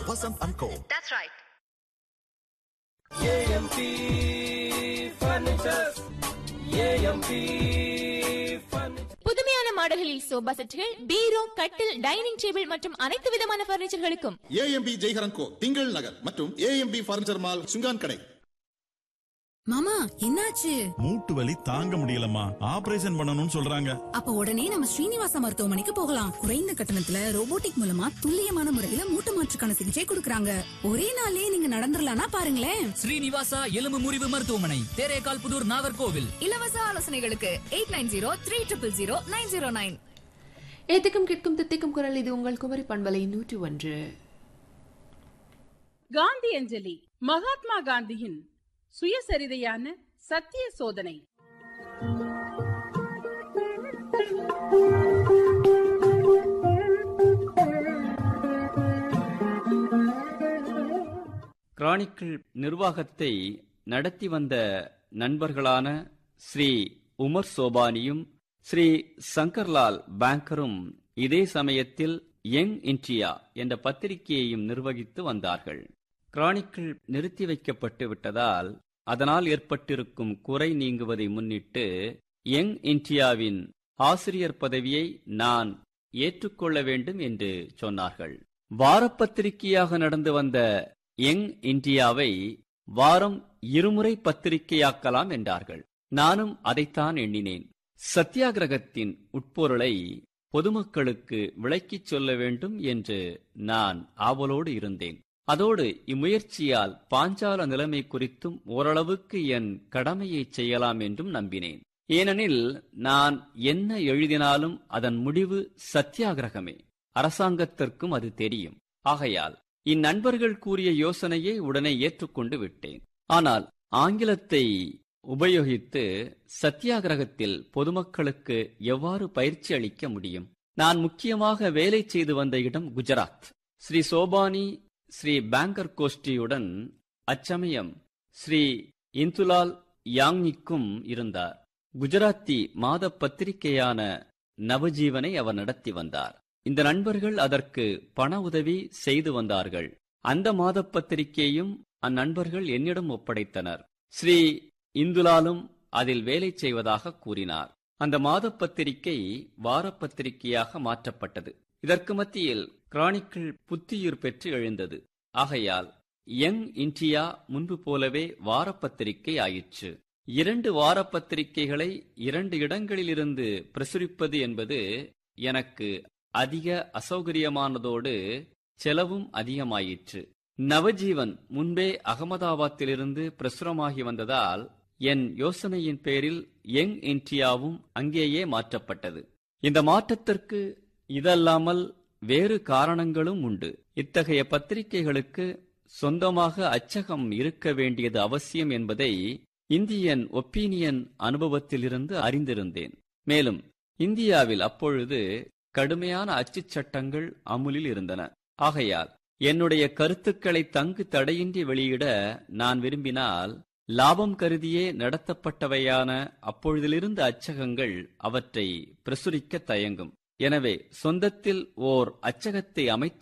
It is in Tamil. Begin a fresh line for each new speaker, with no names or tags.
Vasant and Co.
That's right.
AMP furnitures AMP furniture
புதுமையான மாடல்களில் சோபா செட்டுகள் பீரோ கட்டில் டைனிங் டேபிள் மற்றும் அனைத்து விதமான பர்னிச்சர்களுக்கும்
ஏஎம்பி ஜெய்ஹரன் கோ திங்கள் நகர் மற்றும் ஏஎம்பி பர்னிச்சர் மால் சுங்கான் கடை
மாமா என்னாச்சு
மூட்டு வலி தாங்க முடியலம்மா ஆபரேஷன் பண்ணணும்னு சொல்றாங்க
அப்ப உடனே நம்ம ஸ்ரீனிவாச மருத்துவமனைக்கு போகலாம் குறைந்த கட்டணத்துல ரோபோட்டிக் மூலமா துல்லியமான முறையில மூட்டு மாற்றுக்கான சிகிச்சை கொடுக்கறாங்க ஒரே நாளே நீங்க நடந்துடலாம்னா பாருங்களேன்
ஸ்ரீனிவாசா எலும்பு முறிவு மருத்துவமனை தேரேகால் புதூர் நாகர்கோவில்
இலவச ஆலோசனைகளுக்கு eight nine zero three triple zero nine zero nine
ஏத்துக்கும் கேட்கும் தித்திக்கும் குரல் இது உங்கள் குமரி பண்பலை நூற்றி ஒன்று
காந்தி அஞ்சலி மகாத்மா காந்தியின் சுயசரிதையான சத்திய சோதனை
கிரானிக்கிள் நிர்வாகத்தை நடத்தி வந்த நண்பர்களான ஸ்ரீ உமர் சோபானியும் ஸ்ரீ சங்கர்லால் பேங்கரும் இதே சமயத்தில் யங் இந்தியா என்ற பத்திரிகையையும் நிர்வகித்து வந்தார்கள் கிரானிக்கிள் நிறுத்தி வைக்கப்பட்டு விட்டதால் அதனால் ஏற்பட்டிருக்கும் குறை நீங்குவதை முன்னிட்டு யங் இந்தியாவின் ஆசிரியர் பதவியை நான் ஏற்றுக்கொள்ள வேண்டும் என்று சொன்னார்கள் வாரப்பத்திரிகையாக நடந்து வந்த யங் இந்தியாவை வாரம் இருமுறை பத்திரிகையாக்கலாம் என்றார்கள் நானும் அதைத்தான் எண்ணினேன் சத்தியாகிரகத்தின் உட்பொருளை பொதுமக்களுக்கு விளக்கிச் சொல்ல வேண்டும் என்று நான் ஆவலோடு இருந்தேன் அதோடு இம்முயற்சியால் பாஞ்சால நிலைமை குறித்தும் ஓரளவுக்கு என் கடமையை செய்யலாம் என்றும் நம்பினேன் ஏனெனில் நான் என்ன எழுதினாலும் அதன் முடிவு சத்தியாகிரகமே அரசாங்கத்திற்கும் அது தெரியும் ஆகையால் இந்நண்பர்கள் கூறிய யோசனையை உடனே ஏற்றுக்கொண்டு விட்டேன் ஆனால் ஆங்கிலத்தை உபயோகித்து சத்தியாகிரகத்தில் பொதுமக்களுக்கு எவ்வாறு பயிற்சி அளிக்க முடியும் நான் முக்கியமாக வேலை செய்து வந்த இடம் குஜராத் ஸ்ரீ சோபானி ஸ்ரீ பேங்கர் கோஷ்டியுடன் அச்சமயம் ஸ்ரீ இந்துலால் யாங்னிக்கும் இருந்தார் குஜராத்தி மாத பத்திரிகையான நவஜீவனை அவர் நடத்தி வந்தார் இந்த நண்பர்கள் அதற்கு பண உதவி செய்து வந்தார்கள் அந்த மாத பத்திரிகையும் அந்நண்பர்கள் என்னிடம் ஒப்படைத்தனர் ஸ்ரீ இந்துலாலும் அதில் வேலை செய்வதாக கூறினார் அந்த மாத பத்திரிகை வாரப்பத்திரிகையாக மாற்றப்பட்டது இதற்கு மத்தியில் கிரானிக்கிள் புத்துயிர் பெற்று எழுந்தது ஆகையால் யங் இந்தியா முன்பு போலவே வாரப்பத்திரிகை ஆயிற்று இரண்டு வாரப்பத்திரிகைகளை இரண்டு இடங்களிலிருந்து பிரசுரிப்பது என்பது எனக்கு அதிக அசௌகரியமானதோடு செலவும் அதிகமாயிற்று நவஜீவன் முன்பே அகமதாபாத்திலிருந்து பிரசுரமாகி வந்ததால் என் யோசனையின் பேரில் யங் இந்தியாவும் அங்கேயே மாற்றப்பட்டது இந்த மாற்றத்திற்கு இதல்லாமல் வேறு காரணங்களும் உண்டு இத்தகைய பத்திரிகைகளுக்கு சொந்தமாக அச்சகம் இருக்க வேண்டியது அவசியம் என்பதை இந்தியன் ஒப்பீனியன் அனுபவத்திலிருந்து அறிந்திருந்தேன் மேலும் இந்தியாவில் அப்பொழுது கடுமையான அச்சுச் சட்டங்கள் அமுலில் இருந்தன ஆகையால் என்னுடைய கருத்துக்களை தங்கு தடையின்றி வெளியிட நான் விரும்பினால் லாபம் கருதியே நடத்தப்பட்டவையான அப்பொழுதிலிருந்து அச்சகங்கள் அவற்றை பிரசுரிக்க தயங்கும் எனவே சொந்தத்தில் ஓர் அச்சகத்தை அமைத்து